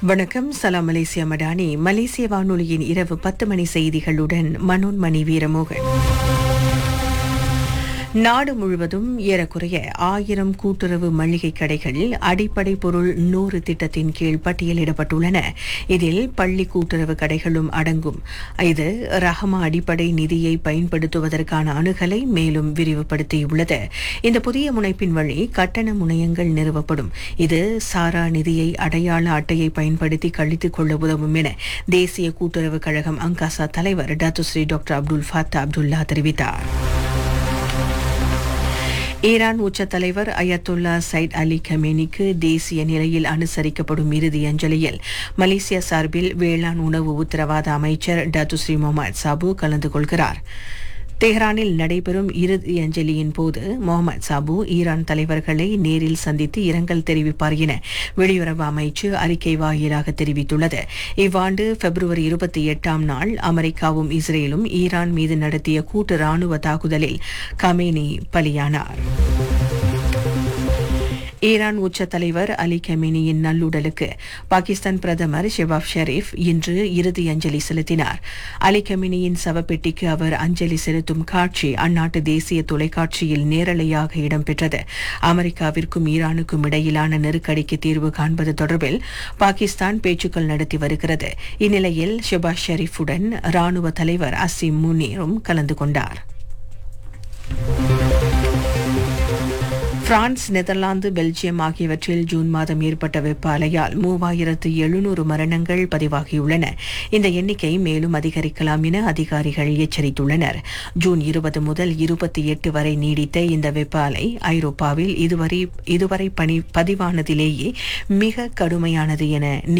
வணக்கம் சலாம் மலேசியா மடானி மலேசிய வானொலியின் இரவு பத்து மணி செய்திகளுடன் மனோன்மணி வீரமோகன் நாடு முழுவதும் ஏறக்குறைய ஆயிரம் கூட்டுறவு மளிகை கடைகள் அடிப்படை பொருள் நூறு திட்டத்தின் கீழ் பட்டியலிடப்பட்டுள்ளன இதில் பள்ளி கூட்டுறவு கடைகளும் அடங்கும் இது ரஹமா அடிப்படை நிதியை பயன்படுத்துவதற்கான அணுகலை மேலும் விரிவுபடுத்தியுள்ளது இந்த புதிய முனைப்பின் வழி கட்டண முனையங்கள் நிறுவப்படும் இது சாரா நிதியை அடையாள அட்டையை பயன்படுத்தி கழித்துக் கொள்ள உதவும் என தேசிய கூட்டுறவு கழகம் அங்காசா தலைவர் டாத்துஸ்ரீ டாக்டர் அப்துல் ஃபத்தா அப்துல்லா தெரிவித்தார் ஈரான் உச்ச தலைவர் அயத்துல்லா சைட் அலி கமேனிக்கு தேசிய நிலையில் அனுசரிக்கப்படும் இறுதி அஞ்சலியில் மலேசியா சார்பில் வேளாண் உணவு உத்தரவாத அமைச்சர் டத்துஸ்ரீ முகமது சாபு கலந்து கொள்கிறார் தெஹ்ரானில் நடைபெறும் இறுதி அஞ்சலியின் போது முகமது சாபு ஈரான் தலைவர்களை நேரில் சந்தித்து இரங்கல் தெரிவிப்பார் என வெளியுறவு அமைச்சு அறிக்கை வாயிலாக தெரிவித்துள்ளது இவ்வாண்டு பிப்ரவரி இருபத்தி எட்டாம் நாள் அமெரிக்காவும் இஸ்ரேலும் ஈரான் மீது நடத்திய கூட்டு ராணுவ தாக்குதலில் கமேனி பலியானார் ஈரான் உச்ச தலைவர் அலி கமேனியின் நல்லுடலுக்கு பாகிஸ்தான் பிரதமர் ஷெபாப் ஷெரீப் இன்று இறுதி அஞ்சலி செலுத்தினார் அலி கமேனியின் சவப்பெட்டிக்கு அவர் அஞ்சலி செலுத்தும் காட்சி அந்நாட்டு தேசிய தொலைக்காட்சியில் நேரலையாக இடம்பெற்றது அமெரிக்காவிற்கும் ஈரானுக்கும் இடையிலான நெருக்கடிக்கு தீர்வு காண்பது தொடர்பில் பாகிஸ்தான் பேச்சுக்கள் நடத்தி வருகிறது இந்நிலையில் ஷெபாஸ் ஷெரீஃபுடன் ராணுவ தலைவர் அசிம் முனீரும் கலந்து கொண்டார் பிரான்ஸ் நெதர்லாந்து பெல்ஜியம் ஆகியவற்றில் ஜூன் மாதம் ஏற்பட்ட வெப்ப அலையால் மூவாயிரத்து எழுநூறு மரணங்கள் பதிவாகியுள்ளன இந்த எண்ணிக்கை மேலும் அதிகரிக்கலாம் என அதிகாரிகள் எச்சரித்துள்ளனர் ஜூன் இருபது முதல் இருபத்தி எட்டு வரை நீடித்த இந்த வெப்ப அலை ஐரோப்பாவில் இதுவரை இதுவரை பணி பதிவானதிலேயே மிக கடுமையானது என